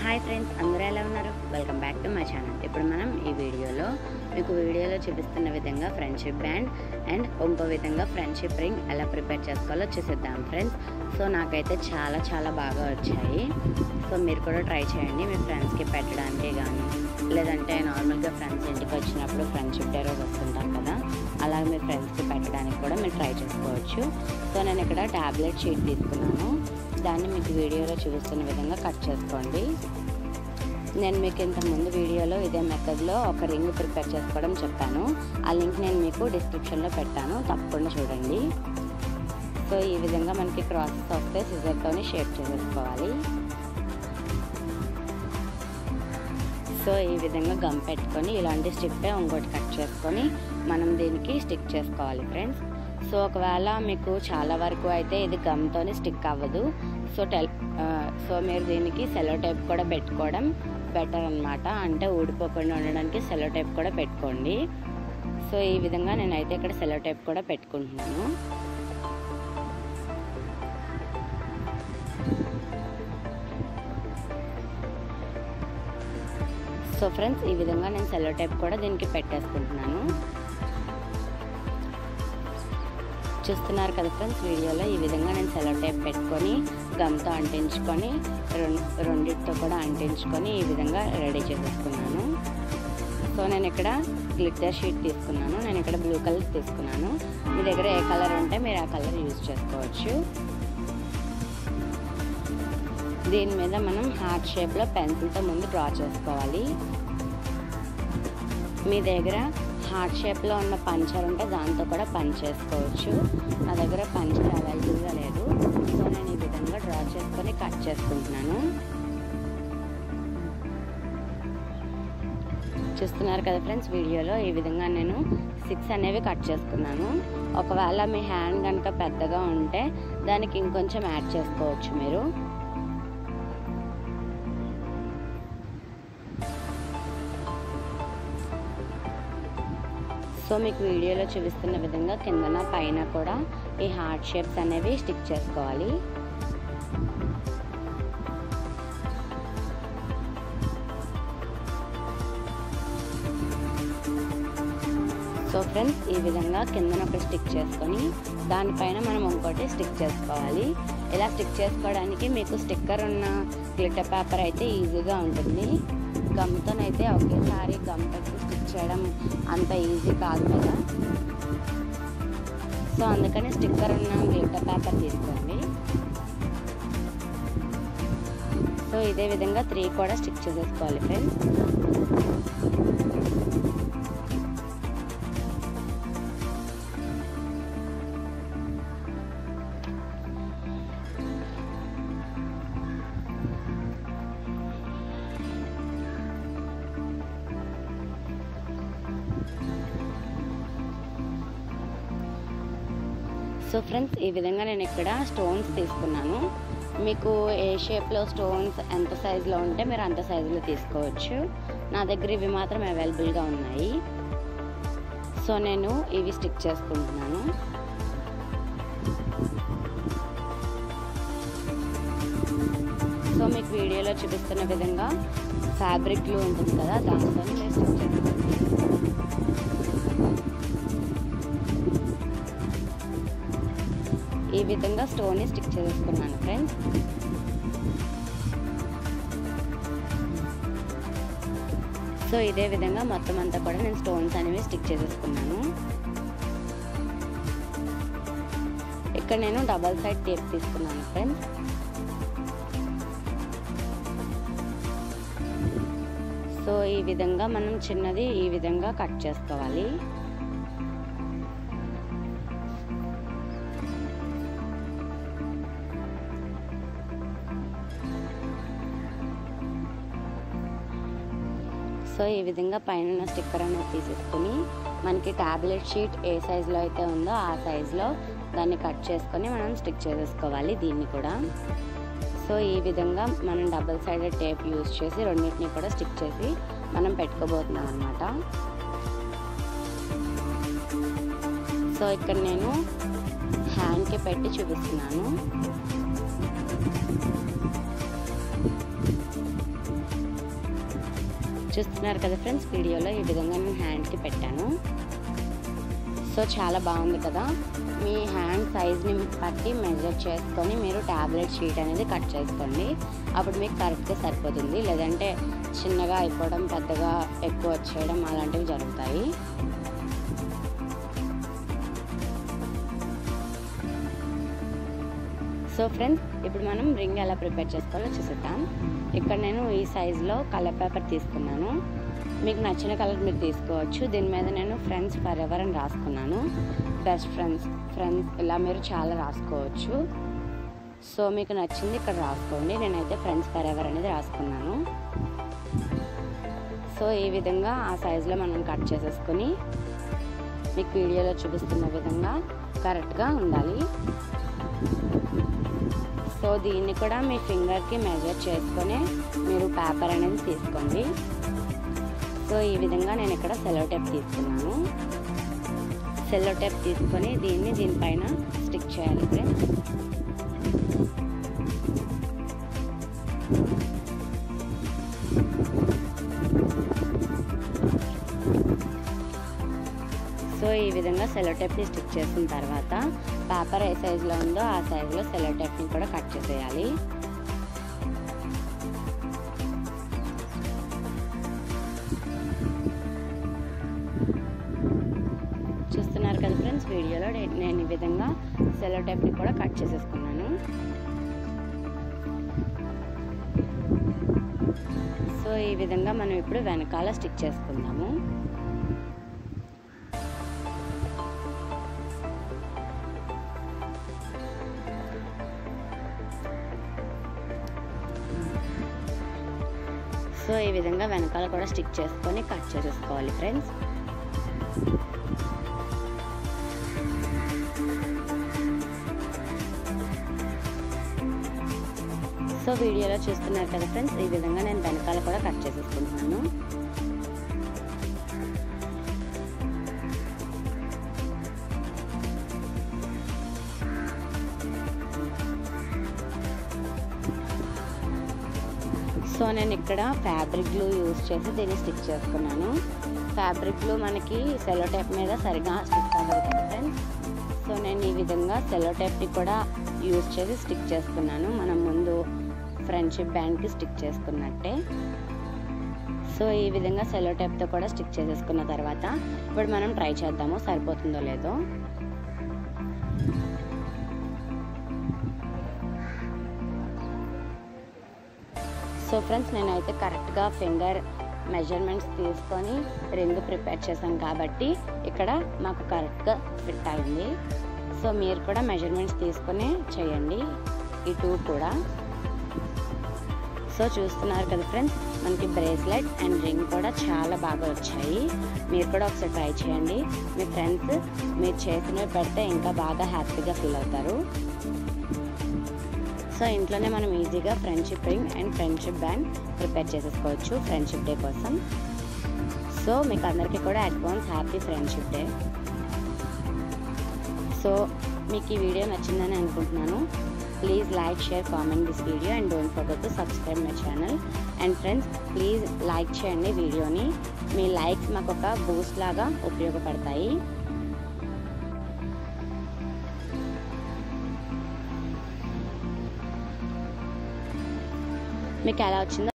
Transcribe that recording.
hi friends అందరూ ఎలా ఉన్నారు welcome back to my channel ఇప్పుడు మనం ఈ వీడియోలో మీకు వీడియోలో చూపిస్తున్న విధంగా ఫ్రెండ్షిప్ బ్యాండ్ అండ్ ఇంకో విధంగా ఫ్రెండ్షిప్ రింగ్ ఎలా ప్రిపేర్ చేసుకోవాలో చూసేద్దాం ఫ్రెండ్స్ సో నాకైతే చాలా చాలా బాగా వచ్చాయి సో మీరు కూడా ట్రై చేయండి మీ ఫ్రెండ్స్కి పెట్టడానికి కానీ లేదంటే నార్మల్గా ఫ్రెండ్స్ ఇంటికి వచ్చినప్పుడు ఫ్రెండ్షిప్ డే రోజు వస్తుంటాం కదా అలాగే మీ ఫ్రెండ్స్కి పెట్టడానికి కూడా మీరు ట్రై చేసుకోవచ్చు సో నేను ఇక్కడ ట్యాబ్లెట్ షీట్ తీసుకున్నాను దాన్ని మీకు వీడియోలో చూపిస్తున్న విధంగా కట్ చేసుకోండి నేను మీకు ఇంతకుముందు వీడియోలో ఇదే మెథడ్లో ఒక రింగ్ ప్రిపేర్ చేసుకోవడం చెప్పాను ఆ లింక్ నేను మీకు డిస్క్రిప్షన్లో పెట్టాను తప్పకుండా చూడండి సో ఈ విధంగా మనకి క్రాసెస్ వస్తే సిజర్తోని షేప్ చేసేసుకోవాలి సో ఈ విధంగా గమ్ పెట్టుకొని ఇలాంటి స్టిప్పే ఇంకోటి కట్ చేసుకొని మనం దీనికి స్టిక్ చేసుకోవాలి ఫ్రెండ్స్ సో ఒకవేళ మీకు చాలా వరకు అయితే ఇది గమ్తోనే స్టిక్ అవ్వదు సో టెల్ సో మీరు దీనికి సెలో టైప్ కూడా పెట్టుకోవడం బెటర్ అనమాట అంటే ఊడిపోకుండా ఉండడానికి సెలో టైప్ కూడా పెట్టుకోండి సో ఈ విధంగా నేనైతే ఇక్కడ సెలో టైప్ కూడా పెట్టుకుంటున్నాను సో ఫ్రెండ్స్ ఈ విధంగా నేను సెలో టైప్ కూడా దీనికి పెట్టేసుకుంటున్నాను చూస్తున్నారు కదా ఫ్రెండ్స్ వీడియోలో ఈ విధంగా నేను సెలో టైప్ పెట్టుకొని గమ్తో అంటించుకొని రెండింటితో కూడా అంటించుకొని ఈ విధంగా రెడీ చేసేసుకున్నాను సో నేను ఇక్కడ గ్లిట్టర్ షీట్ తీసుకున్నాను నేను ఇక్కడ బ్లూ కలర్ తీసుకున్నాను మీ దగ్గర ఏ కలర్ ఉంటే మీరు ఆ కలర్ యూజ్ చేసుకోవచ్చు దీని మీద మనం హార్ట్ షేప్లో పెన్సిల్తో ముందు డ్రా చేసుకోవాలి మీ దగ్గర హార్ట్ షేప్లో ఉన్న పంచర్ ఉంటే దాంతో కూడా పంచ్ చేసుకోవచ్చు నా దగ్గర పంచర్ అవైలబుల్గా లేదు సో నేను ఈ విధంగా డ్రా చేసుకొని కట్ చేసుకుంటున్నాను చూస్తున్నారు కదా ఫ్రెండ్స్ వీడియోలో ఈ విధంగా నేను సిక్స్ అనేవి కట్ చేసుకున్నాను ఒకవేళ మీ హ్యాండ్ కనుక పెద్దగా ఉంటే దానికి ఇంకొంచెం యాడ్ చేసుకోవచ్చు మీరు సో మీకు వీడియోలో చూపిస్తున్న విధంగా కిందన పైన కూడా ఈ హార్ట్ షేప్స్ అనేవి స్టిక్ చేసుకోవాలి సో ఫ్రెండ్స్ ఈ విధంగా కిందన ఒక స్టిక్ చేసుకొని దానిపైన మనం ఇంకోటి స్టిక్ చేసుకోవాలి ఇలా స్టిక్ చేసుకోవడానికి మీకు స్టిక్కర్ ఉన్న గ్లిటర్ పేపర్ అయితే ఈజీగా ఉంటుంది గమ్తోనైతే ఒకేసారి గమ్ పెట్టి స్టిక్ చేయడం అంత ఈజీ కాదు కదా సో అందుకని స్టిక్కర్ ఉన్న గ్లిటర్ పేపర్ తీసుకోండి సో ఇదే విధంగా త్రీ కూడా స్టిక్ చేసేసుకోవాలి ఫ్రెండ్స్ సో ఫ్రెండ్స్ ఈ విధంగా నేను ఇక్కడ స్టోన్స్ తీసుకున్నాను మీకు ఏ షేప్లో స్టోన్స్ ఎంత సైజులో ఉంటే మీరు అంత సైజులో తీసుకోవచ్చు నా దగ్గర ఇవి మాత్రం అవైలబుల్గా ఉన్నాయి సో నేను ఇవి స్టిక్ చేసుకుంటున్నాను సో మీకు వీడియోలో చూపిస్తున్న విధంగా ఫ్యాబ్రిక్ గ్లూ ఉంటుంది కదా దాంతో నేను స్టిక్ చేసుకుంటున్నాను ఈ విధంగా స్టోన్ని స్టిక్ చేసుకున్నాను ఫ్రెండ్స్ సో ఇదే విధంగా మొత్తం అంతా కూడా నేను స్టోన్స్ అనేవి స్టిక్ చేసేసుకున్నాను ఇక్కడ నేను డబల్ సైడ్ టేప్ తీసుకున్నాను ఫ్రెండ్స్ సో ఈ విధంగా మనం చిన్నది ఈ విధంగా కట్ చేసుకోవాలి సో ఈ విధంగా పైన స్టిక్కర్ అనేది తీసేసుకొని మనకి ట్యాబ్లెట్ షీట్ ఏ సైజులో అయితే ఉందో ఆ సైజులో దాన్ని కట్ చేసుకొని మనం స్టిక్ చేసేసుకోవాలి దీన్ని కూడా సో ఈ విధంగా మనం డబుల్ సైడెడ్ టేప్ యూజ్ చేసి రెండింటిని కూడా స్టిక్ చేసి మనం పెట్టుకోబోతున్నాం అనమాట సో ఇక్కడ నేను హ్యాండ్కి పెట్టి చూపిస్తున్నాను చూస్తున్నారు కదా ఫ్రెండ్స్ వీడియోలో ఈ విధంగా నేను హ్యాండ్కి పెట్టాను సో చాలా బాగుంది కదా మీ హ్యాండ్ సైజ్ని బట్టి మెజర్ చేసుకొని మీరు ట్యాబ్లెట్ షీట్ అనేది కట్ చేసుకోండి అప్పుడు మీకు కరెక్ట్గా సరిపోతుంది లేదంటే చిన్నగా అయిపోవడం పెద్దగా ఎక్కువ వచ్చేయడం అలాంటివి జరుగుతాయి సో ఫ్రెండ్స్ ఇప్పుడు మనం రింగ్ ఎలా ప్రిపేర్ చేసుకోవాలో చూసేద్దాం ఇక్కడ నేను ఈ సైజులో కలర్ పేపర్ తీసుకున్నాను మీకు నచ్చిన కలర్ మీరు తీసుకోవచ్చు దీని మీద నేను ఫ్రెండ్స్ ఫర్ ఎవర్ అని రాసుకున్నాను బెస్ట్ ఫ్రెండ్స్ ఫ్రెండ్స్ ఇలా మీరు చాలా రాసుకోవచ్చు సో మీకు నచ్చింది ఇక్కడ రాసుకోండి నేనైతే ఫ్రెండ్స్ ఫర్ ఎవర్ అనేది రాసుకున్నాను సో ఈ విధంగా ఆ సైజులో మనం కట్ చేసేసుకొని మీకు వీడియోలో చూపిస్తున్న విధంగా కరెక్ట్గా ఉండాలి సో దీన్ని కూడా మీ ఫింగర్కి మెజర్ చేసుకొని మీరు పేపర్ అనేది తీసుకోండి సో ఈ విధంగా నేను ఇక్కడ సెలో టేప్ తీసుకున్నాను సెల్లో టేప్ తీసుకొని దీన్ని దీనిపైన స్టిక్ చేయాలి ఫ్రెండ్స్ సో ఈ విధంగా సెలో టేప్ని స్టిక్ చేసిన తర్వాత పేపర్ ఏ సైజులో ఉందో ఆ సైజులో సెలో టేప్ని కూడా కట్ చేసేయాలి చూస్తున్నారు కదా ఫ్రెండ్స్ వీడియోలో నేను ఈ విధంగా సెలో టేప్ని కూడా కట్ చేసేసుకున్నాను సో ఈ విధంగా మనం ఇప్పుడు వెనకాల స్టిక్ చేసుకుందాము సో ఈ విధంగా వెనకాల కూడా స్టిక్ చేసుకొని కట్ చేసేసుకోవాలి ఫ్రెండ్స్ సో వీడియోలో చూస్తున్నారు కదా ఫ్రెండ్స్ ఈ విధంగా నేను వెనకాల కూడా కట్ చేసేసుకుంటున్నాను సో నేను ఇక్కడ ఫ్యాబ్రిక్ గ్లూ యూస్ చేసి దీన్ని స్టిక్ చేసుకున్నాను ఫ్యాబ్రిక్ గ్లూ మనకి సెలో టైప్ మీద సరిగా స్టిక్ అవ్వదు కదా ఫ్రెండ్స్ సో నేను ఈ విధంగా సెలో టైప్ని కూడా యూస్ చేసి స్టిక్ చేసుకున్నాను మనం ముందు ఫ్రెండ్షిప్ బ్యాండ్కి స్టిక్ చేసుకున్నట్టే సో ఈ విధంగా సెలో టైప్తో కూడా స్టిక్ చేసేసుకున్న తర్వాత ఇప్పుడు మనం ట్రై చేద్దాము సరిపోతుందో లేదో సో ఫ్రెండ్స్ నేనైతే కరెక్ట్గా ఫింగర్ మెజర్మెంట్స్ తీసుకొని రింగ్ ప్రిపేర్ చేశాను కాబట్టి ఇక్కడ మాకు కరెక్ట్గా ఫిట్ అయింది సో మీరు కూడా మెజర్మెంట్స్ తీసుకొని చేయండి ఈ టూ కూడా సో చూస్తున్నారు కదా ఫ్రెండ్స్ మనకి బ్రేస్లెట్ అండ్ రింగ్ కూడా చాలా బాగా వచ్చాయి మీరు కూడా ఒకసారి ట్రై చేయండి మీ ఫ్రెండ్స్ మీరు చేసినవి పెడితే ఇంకా బాగా హ్యాపీగా ఫీల్ అవుతారు సో ఇంట్లోనే మనం ఈజీగా friendship ring and friendship band prepare చేసేసుకోవచ్చు ఫ్రెండ్షిప్ డే కోసం సో మీకు అందరికీ కూడా advance happy friendship day so మీకు ఈ వీడియో నచ్చిందని అనుకుంటున్నాను please like share comment this video and don't forget to subscribe my channel and friends please like చేయండి వీడియోని మీ లైక్స్ మాకు ఒక బూస్ట్ లాగా ఉపయోగపడతాయి మీకు ఎలా వచ్చిందో